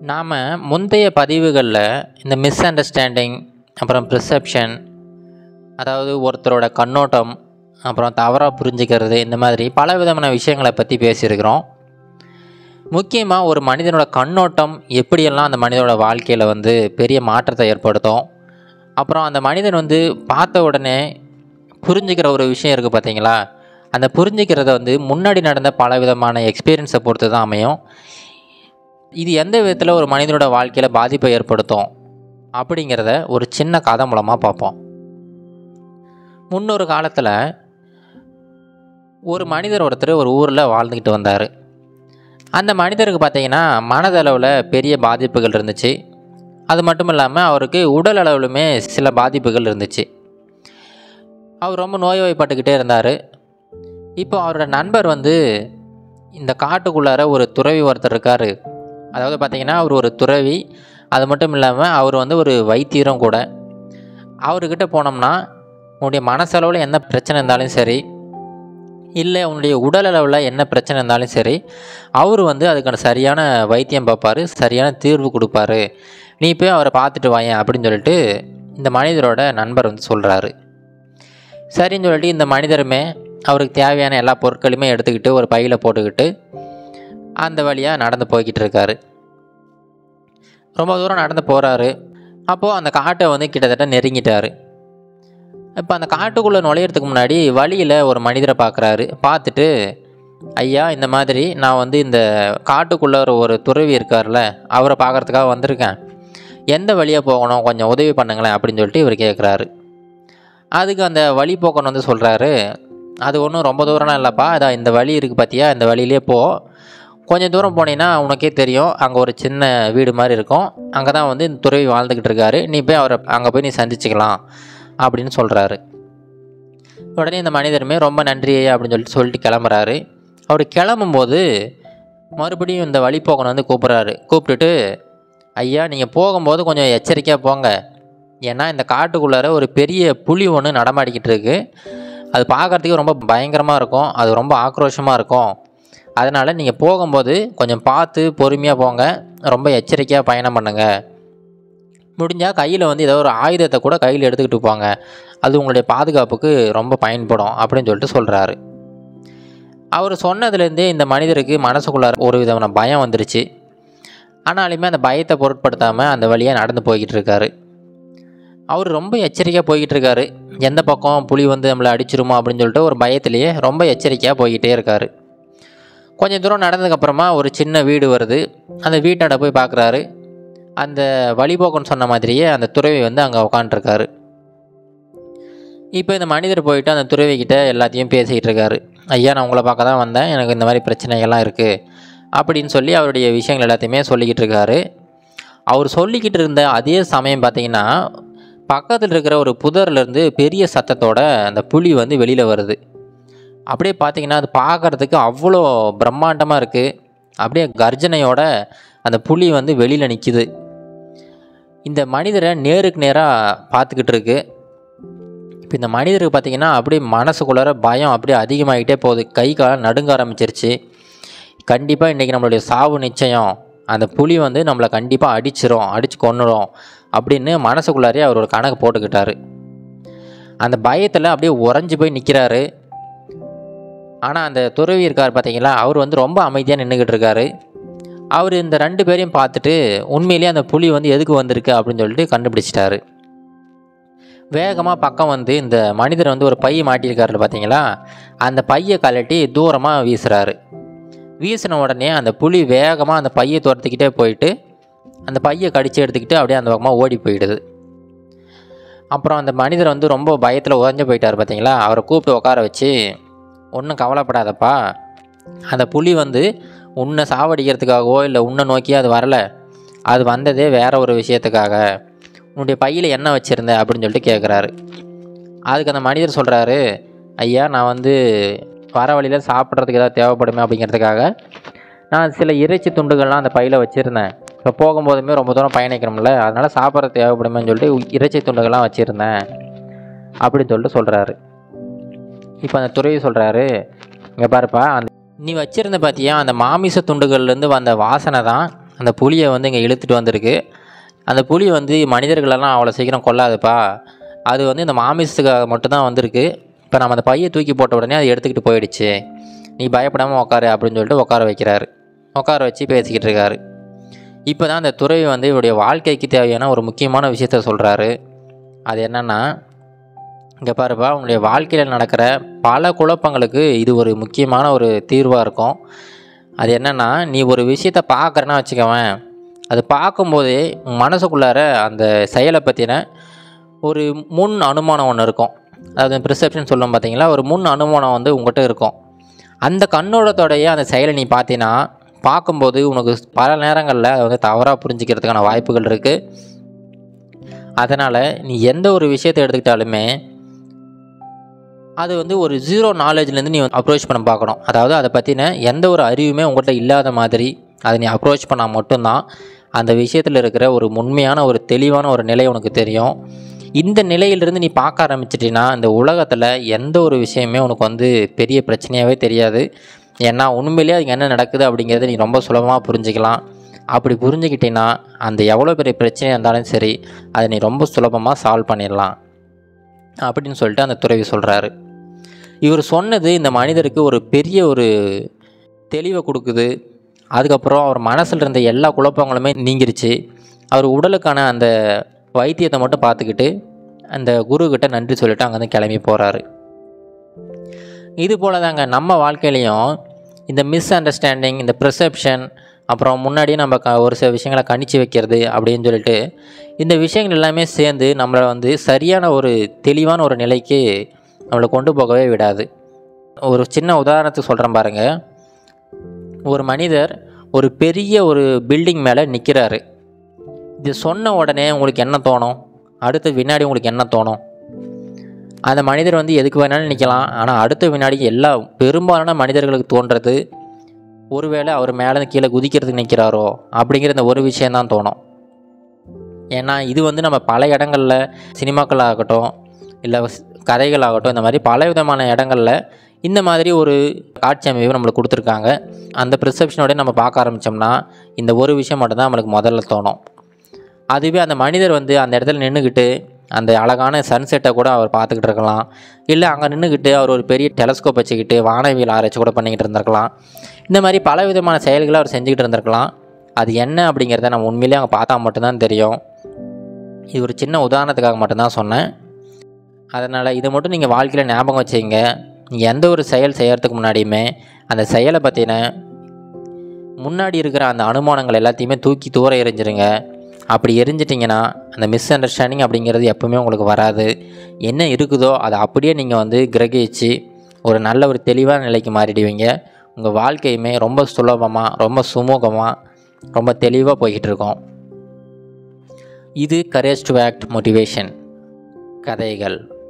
நாம் முந்தைய பதிவுகளில் இந்த மிஸ் அண்டர்ஸ்டாண்டிங் அப்புறம் ப்ரிசெப்ஷன் அதாவது ஒருத்தரோட கண்ணோட்டம் அப்புறம் தவறாக புரிஞ்சுக்கிறது இந்த மாதிரி பல விதமான விஷயங்களை பற்றி பேசியிருக்கிறோம் முக்கியமாக ஒரு மனிதனோட கண்ணோட்டம் எப்படியெல்லாம் அந்த மனிதனோட வாழ்க்கையில் வந்து பெரிய மாற்றத்தை ஏற்படுத்தும் அப்புறம் அந்த மனிதன் வந்து பார்த்த உடனே புரிஞ்சுக்கிற ஒரு விஷயம் இருக்குது பார்த்தீங்களா அந்த புரிஞ்சுக்கிறத வந்து முன்னாடி நடந்த பல விதமான எக்ஸ்பீரியன்ஸை பொறுத்து தான் அமையும் இது எந்த விதத்தில் ஒரு மனிதனோட வாழ்க்கையில் பாதிப்பை ஏற்படுத்தும் அப்படிங்கிறத ஒரு சின்ன கதை மூலமாக பார்ப்போம் முன்னொரு காலத்தில் ஒரு மனிதர் ஒருத்தர் ஒரு ஊரில் வாழ்ந்துக்கிட்டு வந்தார் அந்த மனிதருக்கு பார்த்தீங்கன்னா மனதளவில் பெரிய பாதிப்புகள் இருந்துச்சு அது மட்டும் இல்லாமல் அவருக்கு உடல் அளவிலுமே சில பாதிப்புகள் இருந்துச்சு அவர் ரொம்ப நோய்வாய்ப்பட்டுக்கிட்டே இருந்தார் இப்போ அவரோட நண்பர் வந்து இந்த காட்டுக்குள்ளார ஒரு துறவி ஒருத்தர் இருக்கார் அதாவது பார்த்தீங்கன்னா அவர் ஒரு துறவி அது மட்டும் இல்லாமல் அவர் வந்து ஒரு வைத்தியரும் கூட அவர்கிட்ட போனோம்னா உன்னுடைய மனசளவில் என்ன பிரச்சனை இருந்தாலும் சரி இல்லை உன்னுடைய உடல் அளவில் என்ன பிரச்சனை இருந்தாலும் சரி அவர் வந்து அதுக்கான சரியான வைத்தியம் பார்ப்பார் சரியான தீர்வு கொடுப்பாரு நீ போய் அவரை பார்த்துட்டு வாயேன் அப்படின்னு சொல்லிட்டு இந்த மனிதரோட நண்பர் வந்து சொல்கிறாரு சரின்னு சொல்லிட்டு இந்த மனிதருமே அவருக்கு தேவையான எல்லா பொருட்களுமே எடுத்துக்கிட்டு ஒரு பையில் போட்டுக்கிட்டு அந்த வழியாக நடந்து போய்கிட்டு இருக்காரு ரொம்ப தூரம் நடந்து போகிறாரு அப்போது அந்த காட்டை வந்து கிட்டத்தட்ட நெருங்கிட்டார் இப்போ அந்த காட்டுக்குள்ளே நுழையிறதுக்கு முன்னாடி வழியில் ஒரு மனிதரை பார்க்குறாரு பார்த்துட்டு ஐயா இந்த மாதிரி நான் வந்து இந்த காட்டுக்குள்ளே ஒரு ஒரு துறவி இருக்கார்ல அவரை பார்க்குறதுக்காக வந்திருக்கேன் எந்த வழியாக போகணும் கொஞ்சம் உதவி பண்ணுங்களேன் அப்படின்னு சொல்லிட்டு இவர் கேட்குறாரு அதுக்கு அந்த வழி போக்கன் வந்து சொல்கிறாரு அது ஒன்றும் ரொம்ப தூரம்லாம் இல்லைப்பா அதான் இந்த வழி இருக்குது பார்த்தியா இந்த வழியிலே போ கொஞ்சம் தூரம் போனீங்கன்னா உனக்கே தெரியும் அங்கே ஒரு சின்ன வீடு மாதிரி இருக்கும் அங்கே தான் வந்து இந்த துறவி வாழ்ந்துக்கிட்டு இருக்காரு நீ போய் அவரை அங்கே போய் நீ சந்திச்சுக்கலாம் அப்படின்னு சொல்கிறாரு உடனே இந்த மனிதருமே ரொம்ப நன்றி அப்படின்னு சொல்லிட்டு சொல்லிட்டு கிளம்புறாரு அவர் கிளம்பும்போது மறுபடியும் இந்த வழிப்போக்கன் வந்து கூப்பிட்றாரு கூப்பிட்டுட்டு ஐயா நீங்கள் போகும்போது கொஞ்சம் எச்சரிக்கையாக போங்க ஏன்னா இந்த காட்டுக்குள்ளார ஒரு பெரிய புலி ஒன்று நடமாடிக்கிட்டு இருக்கு அது பார்க்குறதுக்கு ரொம்ப பயங்கரமாக இருக்கும் அது ரொம்ப ஆக்ரோஷமாக இருக்கும் அதனால் நீங்கள் போகும்போது கொஞ்சம் பார்த்து பொறுமையாக போங்க ரொம்ப எச்சரிக்கையாக பயணம் பண்ணுங்கள் முடிஞ்சால் கையில் வந்து ஏதோ ஒரு ஆயுதத்தை கூட கையில் எடுத்துக்கிட்டு போங்க அது உங்களுடைய பாதுகாப்புக்கு ரொம்ப பயன்படும் அப்படின்னு சொல்லிட்டு சொல்கிறாரு அவர் சொன்னதுலேருந்தே இந்த மனிதருக்கு மனசுக்குள்ளார ஒரு விதமான பயம் வந்துருச்சு ஆனாலுமே அந்த பயத்தை பொருட்படுத்தாமல் அந்த வழியாக நடந்து போய்கிட்டு இருக்காரு அவர் ரொம்ப எச்சரிக்கையாக போய்கிட்டு இருக்காரு எந்த பக்கம் புலி வந்து நம்மளை அடிச்சிருமோ அப்படின்னு சொல்லிட்டு ஒரு பயத்திலேயே ரொம்ப எச்சரிக்கையாக போய்கிட்டே இருக்காரு கொஞ்சம் தூரம் நடந்ததுக்கப்புறமா ஒரு சின்ன வீடு வருது அந்த வீட்டாண்ட போய் பார்க்குறாரு அந்த வழிபோக்கன்னு சொன்ன மாதிரியே அந்த துறவி வந்து அங்கே உட்காண்ட்ருக்காரு இப்போ இந்த மனிதர் போயிட்டு அந்த துறவி கிட்ட எல்லாத்தையும் பேசிக்கிட்டு இருக்காரு ஐயா நான் உங்களை பார்க்க தான் வந்தேன் எனக்கு இந்த மாதிரி பிரச்சனைகள்லாம் இருக்குது அப்படின்னு சொல்லி அவருடைய விஷயங்கள் எல்லாத்தையுமே சொல்லிக்கிட்டு இருக்காரு அவர் சொல்லிக்கிட்டு இருந்த அதே சமயம் பார்த்தீங்கன்னா பக்கத்தில் இருக்கிற ஒரு புதர்லேருந்து பெரிய சத்தத்தோட அந்த புலி வந்து வெளியில் வருது அப்படியே பார்த்தீங்கன்னா அது பார்க்குறதுக்கு அவ்வளோ பிரம்மாண்டமாக இருக்குது அப்படியே கர்ஜனையோட அந்த புலி வந்து வெளியில் நிற்கிது இந்த மனிதரை நேருக்கு நேராக பார்த்துக்கிட்டு இருக்கு இப்போ இந்த மனிதருக்கு பார்த்தீங்கன்னா அப்படியே மனசுக்குள்ளார பயம் அப்படியே அதிகமாகிட்டே போகுது கை காலம் நடுங்க ஆரம்பிச்சிருச்சு கண்டிப்பாக இன்றைக்கி நம்மளுடைய சாவு நிச்சயம் அந்த புலி வந்து நம்மளை கண்டிப்பாக அடிச்சிரும் அடித்து கொன்னுடும் அப்படின்னு மனசுக்குள்ளாரே அவர் ஒரு கணக்கு போட்டுக்கிட்டாரு அந்த பயத்தில் அப்படியே உறைஞ்சி போய் நிற்கிறாரு ஆனால் அந்த துறவி இருக்கார் பார்த்தீங்களா அவர் வந்து ரொம்ப அமைதியாக நின்றுக்கிட்டு இருக்காரு அவர் இந்த ரெண்டு பேரையும் பார்த்துட்டு உண்மையிலேயே அந்த புலி வந்து எதுக்கு வந்திருக்கு அப்படின்னு சொல்லிட்டு கண்டுபிடிச்சிட்டாரு வேகமாக பக்கம் வந்து இந்த மனிதர் வந்து ஒரு பை மாட்டியிருக்காருல பார்த்தீங்களா அந்த பையை கழட்டி தூரமாக வீசுகிறாரு வீசின உடனே அந்த புலி வேகமாக அந்த பையை துரத்துக்கிட்டே போயிட்டு அந்த பையை கடிச்சு எடுத்துக்கிட்டு அப்படியே அந்த பக்கமாக ஓடி போயிடுது அப்புறம் அந்த மனிதர் வந்து ரொம்ப பயத்தில் உறைஞ்சு போயிட்டார் பார்த்தீங்களா அவரை கூப்பிட்டு உட்கார வச்சு ஒன்றும் கவலைப்படாதப்பா அந்த புலி வந்து உன்னை சாவடிக்கிறதுக்காகவோ இல்லை உன்னை நோக்கி அது வரல அது வந்ததே வேற ஒரு விஷயத்துக்காக உன்னுடைய பையில் என்ன வச்சுருந்த அப்படின்னு சொல்லிட்டு கேட்குறாரு அதுக்கு அந்த மனிதர் சொல்கிறாரு ஐயா நான் வந்து வர வழியில் சாப்பிட்றதுக்கு ஏதாவது தேவைப்படுமே அப்படிங்கிறதுக்காக நான் சில இறைச்சி துண்டுகள்லாம் அந்த பையில் வச்சுருந்தேன் இப்போ போகும்போதுமே ரொம்ப தூரம் பயணிக்கணும்ல அதனால் சாப்பிட்றது தேவைப்படுமேன்னு சொல்லிட்டு இறைச்சி துண்டுகள்லாம் வச்சுருந்தேன் அப்படின்னு சொல்லிட்டு சொல்கிறாரு இப்போ அந்த துறவி சொல்கிறாரு இங்கே பாருப்பா அந்த நீ வச்சிருந்த பார்த்தியா அந்த மாமிச துண்டுகள்லேருந்து வந்த வாசனை தான் அந்த புலியை வந்து இங்கே இழுத்துட்டு வந்திருக்கு அந்த புலி வந்து மனிதர்களெல்லாம் அவ்வளோ சீக்கிரம் கொல்லாதுப்பா அது வந்து இந்த மாமிசத்துக்காக மட்டும்தான் வந்திருக்கு இப்போ நம்ம அந்த பையை தூக்கி போட்ட உடனே அதை எடுத்துக்கிட்டு போயிடுச்சு நீ பயப்படாமல் உட்காரு அப்படின்னு சொல்லிட்டு உட்கார வைக்கிறாரு உட்கார வச்சு பேசிக்கிட்டு இருக்காரு இப்போ தான் அந்த துறவி வந்து இவருடைய வாழ்க்கைக்கு தேவையான ஒரு முக்கியமான விஷயத்த சொல்கிறாரு அது என்னென்னா இங்கே பாருப்பா உங்களுடைய வாழ்க்கையில் நடக்கிற பல குழப்பங்களுக்கு இது ஒரு முக்கியமான ஒரு தீர்வாக இருக்கும் அது என்னென்னா நீ ஒரு விஷயத்த பார்க்குறேன்னா வச்சுக்கவேன் அது பார்க்கும்போதே உன் மனசுக்குள்ளார அந்த செயலை பற்றின ஒரு முன் அனுமானம் ஒன்று இருக்கும் அதாவது ப்ரிசெப்ஷன் சொல்லும் பார்த்தீங்களா ஒரு முன் அனுமானம் வந்து உங்கள்கிட்ட இருக்கும் அந்த கண்ணோடத்தோடைய அந்த செயலை நீ பார்த்தீங்கன்னா பார்க்கும்போது உனக்கு பல நேரங்களில் அதை வந்து தவறாக புரிஞ்சிக்கிறதுக்கான வாய்ப்புகள் இருக்குது அதனால் நீ எந்த ஒரு விஷயத்தை எடுத்துக்கிட்டாலுமே அது வந்து ஒரு ஜீரோ நாலேஜ்லேருந்து நீ அப்ரோச் பண்ண பார்க்கணும் அதாவது அதை பற்றின எந்த ஒரு அறிவுமே உங்கள்கிட்ட இல்லாத மாதிரி அதை நீ அப்ரோச் பண்ணால் மட்டும்தான் அந்த விஷயத்தில் இருக்கிற ஒரு உண்மையான ஒரு தெளிவான ஒரு நிலை உனக்கு தெரியும் இந்த நிலையிலிருந்து நீ பார்க்க ஆரம்பிச்சிட்டின்னா இந்த உலகத்தில் எந்த ஒரு விஷயமே உனக்கு வந்து பெரிய பிரச்சனையாகவே தெரியாது ஏன்னா உண்மையிலேயே அதுக்கு என்ன நடக்குது அப்படிங்கிறத நீ ரொம்ப சுலபமாக புரிஞ்சுக்கலாம் அப்படி புரிஞ்சுக்கிட்டீங்கன்னா அந்த எவ்வளோ பெரிய பிரச்சனையாக இருந்தாலும் சரி அதை நீ ரொம்ப சுலபமாக சால்வ் பண்ணிடலாம் அப்படின்னு சொல்லிட்டு அந்த துறவி சொல்கிறாரு இவர் சொன்னது இந்த மனிதருக்கு ஒரு பெரிய ஒரு தெளிவை கொடுக்குது அதுக்கப்புறம் அவர் மனசில் இருந்த எல்லா குழப்பங்களுமே நீங்கிருச்சு அவர் உடலுக்கான அந்த வைத்தியத்தை மட்டும் பார்த்துக்கிட்டு அந்த குருக்கிட்ட நன்றி சொல்லிட்டு அங்கேருந்து கிளம்பி போகிறாரு இது போல தாங்க நம்ம வாழ்க்கையிலையும் இந்த மிஸ் அண்டர்ஸ்டாண்டிங் இந்த ப்ரிசெப்ஷன் அப்புறம் முன்னாடியே நம்ம க ஒரு சில விஷயங்களை கணிச்சு வைக்கிறது அப்படின்னு சொல்லிட்டு இந்த விஷயங்கள் எல்லாமே சேர்ந்து நம்மளை வந்து சரியான ஒரு தெளிவான ஒரு நிலைக்கு நம்மளை கொண்டு போகவே விடாது ஒரு சின்ன உதாரணத்துக்கு சொல்கிறேன் பாருங்கள் ஒரு மனிதர் ஒரு பெரிய ஒரு பில்டிங் மேலே நிற்கிறாரு இது சொன்ன உடனே உங்களுக்கு என்ன தோணும் அடுத்த வினாடி உங்களுக்கு என்ன தோணும் அந்த மனிதர் வந்து எதுக்கு வேணாலும் நிற்கலாம் ஆனால் அடுத்த வினாடி எல்லா பெரும்பாலான மனிதர்களுக்கு தோன்றது ஒருவேளை அவர் மேலே கீழே குதிக்கிறதுக்கு நிற்கிறாரோ அப்படிங்கிற இந்த ஒரு விஷயந்தான் தோணும் ஏன்னா இது வந்து நம்ம பல இடங்களில் சினிமாக்கள் ஆகட்டும் இல்லை கதைகள் ஆகட்டும் இந்த மாதிரி பல விதமான இடங்களில் இந்த மாதிரி ஒரு காட்சி அமைப்பு நம்மளுக்கு கொடுத்துருக்காங்க அந்த ப்ரிசெப்ஷனோட நம்ம பார்க்க ஆரம்பித்தோம்னா இந்த ஒரு விஷயம் மட்டும்தான் நம்மளுக்கு முதல்ல தோணும் அதுவே அந்த மனிதர் வந்து அந்த இடத்துல நின்றுக்கிட்டு அந்த அழகான சன்செட்டை கூட அவர் பார்த்துக்கிட்டு இருக்கலாம் இல்லை அங்கே நின்றுக்கிட்டு அவர் ஒரு பெரிய டெலஸ்கோப் வச்சுக்கிட்டு வானவியல் ஆராய்ச்சி கூட பண்ணிக்கிட்டு இருந்திருக்கலாம் இந்த மாதிரி பல விதமான செயல்களை அவர் செஞ்சுக்கிட்டு இருந்திருக்கலாம் அது என்ன அப்படிங்கிறத நம்ம உண்மையிலேயே அங்கே பார்த்தா மட்டும்தான் தெரியும் இது ஒரு சின்ன உதாரணத்துக்காக மட்டும்தான் சொன்னேன் அதனால் இதை மட்டும் நீங்கள் வாழ்க்கையில் ஞாபகம் வச்சுங்க நீங்கள் எந்த ஒரு செயல் செய்கிறதுக்கு முன்னாடியுமே அந்த செயலை பற்றின முன்னாடி இருக்கிற அந்த அனுமானங்கள் எல்லாத்தையுமே தூக்கி தூர எறிஞ்சிருங்க அப்படி எரிஞ்சிட்டிங்கன்னா அந்த மிஸ் அண்டர்ஸ்டாண்டிங் அப்படிங்கிறது எப்பவுமே உங்களுக்கு வராது என்ன இருக்குதோ அதை அப்படியே நீங்கள் வந்து கிரகிச்சு ஒரு நல்ல ஒரு தெளிவான நிலைக்கு மாறிடுவீங்க உங்கள் வாழ்க்கையுமே ரொம்ப சுலபமாக ரொம்ப சுமூகமாக ரொம்ப தெளிவாக போய்கிட்டு இருக்கும் இது கரேஜ் டு ஆக்ட் மோட்டிவேஷன் கதைகள்